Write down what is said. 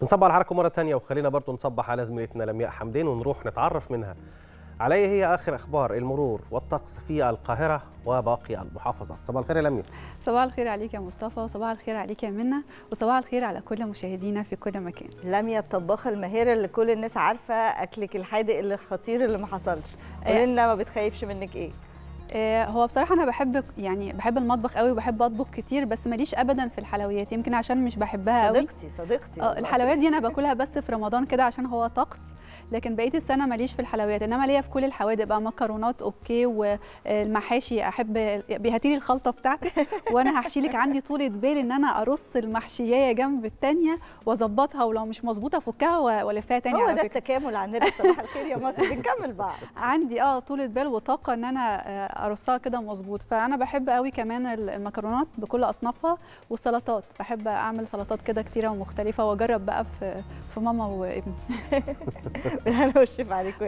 نصبح على حضراتكم مره ثانيه وخلينا برضو نصبح على زميلتنا لمياء حمدين ونروح نتعرف منها على ايه هي اخر اخبار المرور والطقس في القاهره وباقي المحافظات صباح الخير يا لمياء صباح الخير عليك يا مصطفى وصباح الخير عليك يا منى وصباح الخير على كل مشاهدينا في كل مكان لميا الطباخه الماهره اللي كل الناس عارفه اكلك الحادق اللي الخطير اللي ما حصلش قولي لنا ما بتخيبش منك ايه آه، هو بصراحة أنا بحب يعني بحب المطبخ قوي وبحب أطبخ كتير بس ماليش أبدا في الحلويات يمكن عشان مش بحبها قوي صديقتي صديقتي اه والله. الحلويات دي أنا باكلها بس في رمضان كده عشان هو طقس لكن بقيه السنه ماليش في الحلويات انما ليا في كل الحوادق بقى مكرونات اوكي والمحاشي احب هاتي لي الخلطه بتاعتك وانا هحشي لك عندي طولة بال ان انا ارص المحشيه جنب الثانيه واظبطها ولو مش مظبوطه افكها والفها تاني هو على ده فكرة. التكامل عندنا في صباح الخير يا مصر بنكمل بعض عندي اه طولة بال وطاقه ان انا آه، ارصها كده مظبوط فانا بحب قوي كمان المكرونات بكل اصنافها والسلطات بحب اعمل سلطات كده كتيره ومختلفه واجرب بقى في في ماما وابني بالهنا والشفا عليكم